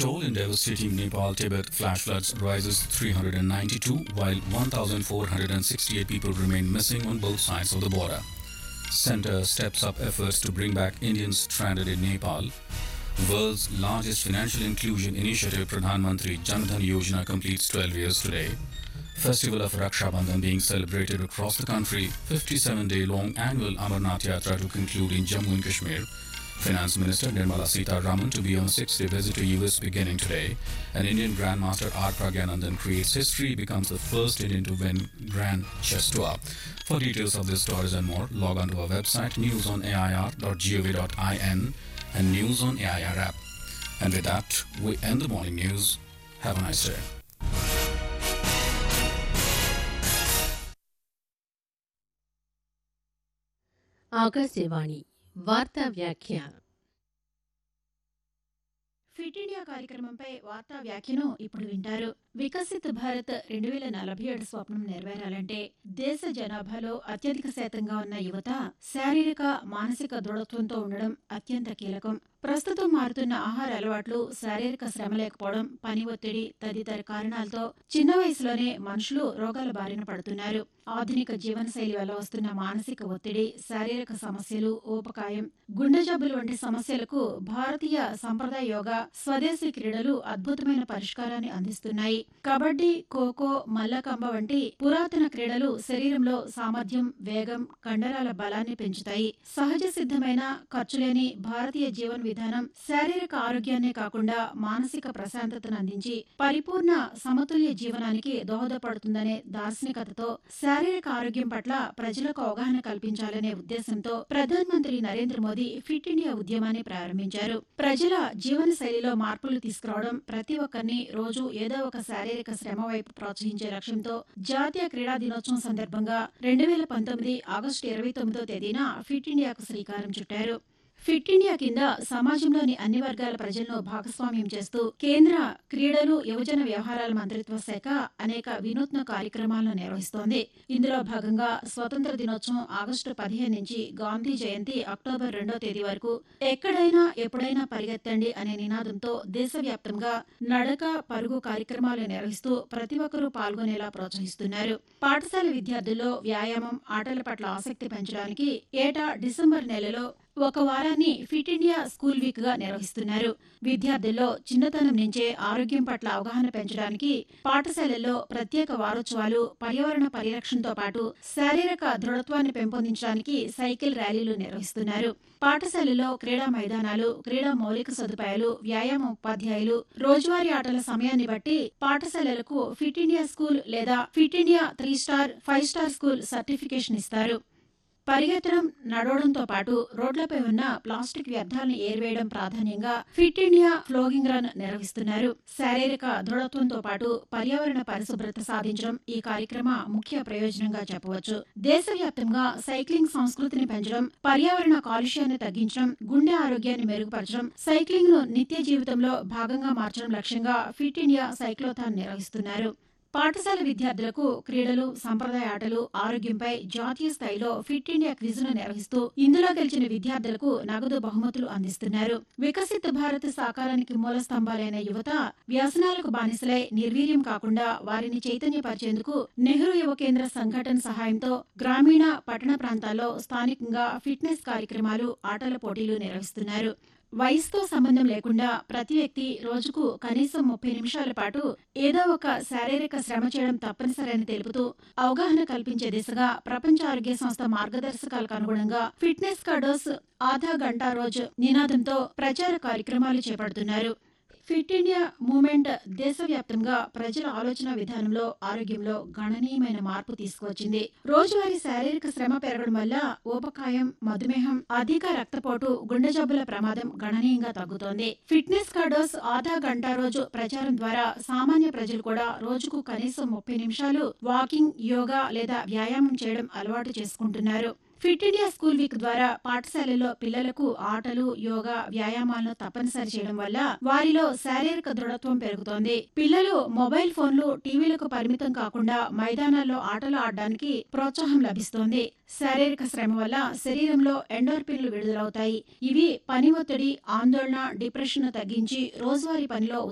toll in devastating Nepal Tibet flash floods rises 392, while 1,468 people remain missing on both sides of the border. Center steps up efforts to bring back Indians stranded in Nepal. World's largest financial inclusion initiative, Pradhan Mantri Jan Dhan Yojana, completes 12 years today. Festival of Raksha Bandhan being celebrated across the country. 57-day long annual Amarnath Yatra to conclude in Jammu and Kashmir. Finance Minister Nirmala Sitaraman to be on six-day visit to US beginning today. An Indian Grandmaster R. Pragyanandan creates history, becomes the first Indian to win Grand Chess Tour. For details of this stories and more, log on to our website newsonair.gov.in and News on AIR app. And with that, we end the morning news. Have a nice day. Akashvani వార్తా వ్యాఖ్య fit India కార్యక్రమంపై వార్తా వ్యాఖ్యను ఇప్పుడు వింటారు వికసిత్ భారత్ రెండు వేల నలభై ఏడు స్వప్నం నెరవేరాలంటే దేశ జనాభాలో అత్యధిక శాతంగా ఉన్న యువత శారీరక మానసిక దృఢత్వంతో ఉండడం అత్యంత కీలకం ప్రస్తుతం మారుతున్న ఆహార అలవాట్లు శారీరక శ్రమ లేకపోవడం పని ఒత్తిడి తదితర కారణాలతో చిన్న వయసులోనే మనుషులు రోగాల బారిన పడుతున్నారు ఆధునిక జీవనశైలి వల్ల వస్తున్న మానసిక ఒత్తిడి శారీరక సమస్యలు ఊపకాయం గుండె జబ్బులు వంటి సమస్యలకు భారతీయ సంప్రదాయ యోగా స్వదేశీ క్రీడలు అద్భుతమైన పరిష్కారాన్ని అందిస్తున్నాయి కబడ్డీ ఖోఖో మల్లకంబ వంటి పురాతన క్రీడలు శరీరంలో సామర్థ్యం వేగం కండరాల బలాన్ని పెంచుతాయి సహజ సిద్ధమైన ఖర్చులేని భారతీయ జీవన విధానం శారీరక ఆరోగ్యాన్నే కాకుండా మానసిక ప్రశాంతతను అందించి పరిపూర్ణ సమతుల్య జీవనానికి దోహదపడుతుందనే దార్శనికతతో శారీరక ఆరోగ్యం పట్ల ప్రజలకు అవగాహన కల్పించాలనే ఉద్దేశంతో ప్రధానమంత్రి నరేంద్ర మోదీ ఫిట్ ఇండియా ఉద్యమాన్ని ప్రారంభించారు ప్రజల జీవన శైలిలో మార్పులు తీసుకురావడం ప్రతి ఒక్కరిని రోజు ఏదో ఒక శారీరక శ్రమ వైపు ప్రోత్సహించే లక్ష్యంతో జాతీయ క్రీడా దినోత్సవం సందర్భంగా రెండు వేల పంతొమ్మిది ఆగస్టు ఇరవై తొమ్మిదో తేదీన ఫిట్ ఇండియాకు శ్రీకారం చుట్టారు ఫిట్ ఇండియా కింద సమాజంలోని అన్ని వర్గాల ప్రజలను భాగస్వామ్యం చేస్తూ కేంద్ర క్రీడలు యువజన వ్యవహారాల మంత్రిత్వ శాఖ అనేక వినూత్న కార్యక్రమాలను నిర్వహిస్తోంది ఇందులో భాగంగా స్వతంత్ర దినోత్సవం ఆగస్టు పదిహేను నుంచి గాంధీ జయంతి అక్టోబర్ రెండో తేదీ వరకు ఎక్కడైనా ఎప్పుడైనా పరిగెత్తండి అనే నినాదంతో దేశవ్యాప్తంగా నడక పరుగు కార్యక్రమాలు నిర్వహిస్తూ ప్రతి ఒక్కరూ పాల్గొనేలా ప్రోత్సహిస్తున్నారు పాఠశాల విద్యార్థుల్లో వ్యాయామం ఆటల పట్ల ఆసక్తి పెంచడానికి ఏటా డిసెంబర్ నెలలో ఒక వారాన్ని ఫిట్ ఇండియా స్కూల్ వీక్ గా నిర్వహిస్తున్నారు విద్యార్థుల్లో చిన్నతనం నుంచే ఆరోగ్యం పట్ల అవగాహన పెంచడానికి పాఠశాలల్లో ప్రత్యేక వారోత్సవాలు పర్యావరణ పరిరక్షణతో పాటు శారీరక దృఢత్వాన్ని పెంపొందించడానికి సైకిల్ ర్యాలీలు నిర్వహిస్తున్నారు పాఠశాలలో క్రీడా మైదానాలు క్రీడా మౌలిక సదుపాయాలు వ్యాయామ ఉపాధ్యాయులు రోజువారీ ఆటల సమయాన్ని బట్టి పాఠశాలలకు ఫిట్ ఇండియా స్కూల్ లేదా fit India three star five star school certification ఇస్తారు పరిగెత్తడం నడవడంతో పాటు రోడ్లపై ఉన్న ప్లాస్టిక్ వ్యర్థాలను ఏరివేయడం ప్రాధాన్యంగా ఫిట్ ఇండియా ఫ్లోగింగ్ రన్ నిర్వహిస్తున్నారు శారీరక దృఢత్వంతో పాటు పర్యావరణ పరిశుభ్రత సాధించడం ఈ కార్యక్రమ ముఖ్య ప్రయోజనంగా చెప్పవచ్చు దేశవ్యాప్తంగా సైక్లింగ్ సంస్కృతిని పెంచడం పర్యావరణ కాలుష్యాన్ని తగ్గించడం గుండె ఆరోగ్యాన్ని మెరుగుపరచడం సైక్లింగ్ ను నిత్య జీవితంలో భాగంగా మార్చడం లక్ష్యంగా ఫిట్ ఇండియా సైక్లోథాన్ నిర్వహిస్తున్నారు పాఠశాల విద్యార్థులకు క్రీడలు సంప్రదాయ ఆటలు ఆరోగ్యంపై జాతీయ స్థాయిలో ఫిట్ ఇండియా క్విజ్ను నిర్వహిస్తూ ఇందులో గెలిచిన విద్యార్థులకు నగదు బహుమతులు అందిస్తున్నారు వికసిత భారత్ సాకారానికి మూల స్తంభాలైన యువత వ్యసనాలకు బానిసలై నిర్వీర్యం కాకుండా వారిని చైతన్యపరిచేందుకు నెహ్రూ యువ కేంద్ర సంఘటన సహాయంతో గ్రామీణ పట్టణ ప్రాంతాల్లో స్థానికంగా ఫిట్నెస్ కార్యక్రమాలు ఆటల పోటీలు నిర్వహిస్తున్నారు వయసుతో సంబంధం లేకుండా ప్రతి వ్యక్తి రోజుకు కనీసం ముప్పై నిమిషాల పాటు ఏదో ఒక శారీరక శ్రమ చేయడం తప్పనిసరి అని తెలుపుతూ అవగాహన కల్పించే దిశగా ప్రపంచ ఆరోగ్య సంస్థ మార్గదర్శకాలకు అనుగుణంగా ఫిట్నెస్ కా డోస్ ఆధా గంటా రోజు నినాదంతో ప్రచార కార్యక్రమాలు చేపడుతున్నారు ఫిట్ ఇండియా మూవ్మెంట్ దేశవ్యాప్తంగా ప్రజల ఆలోచన విధానంలో ఆరోగ్యంలో గణనీయమైన మార్పు తీసుకువచ్చింది రోజువారీ శారీరక శ్రమ పెరగడం వల్ల ఊబకాయం మధుమేహం అధిక రక్తపోటు గుండె జబ్బుల ప్రమాదం గణనీయంగా తగ్గుతోంది ఫిట్నెస్ కార్డోస్ ఆధా గంట రోజు ప్రచారం ద్వారా సామాన్య ప్రజలు కూడా రోజుకు కనీసం ముప్పై నిమిషాలు వాకింగ్ యోగా లేదా వ్యాయామం చేయడం అలవాటు చేసుకుంటున్నారు ఫిట్ ఇండియా స్కూల్ వీక్ ద్వారా పాఠశాలలో పిల్లలకు ఆటలు యోగా వ్యాయామాలను తప్పనిసరి చేయడం వల్ల వారిలో శారీరక దృఢత్వం పెరుగుతోంది పిల్లలు మొబైల్ ఫోన్లు టీవీలకు పరిమితం కాకుండా మైదానాల్లో ఆటలు ఆడడానికి ప్రోత్సాహం లభిస్తోంది శారీరక శ్రమ వల్ల శరీరంలో ఎండోర్పిన్లు విడుదలవుతాయి ఇవి పని ఒత్తిడి ఆందోళన డిప్రెషన్ తగ్గించి రోజువారీ పనిలో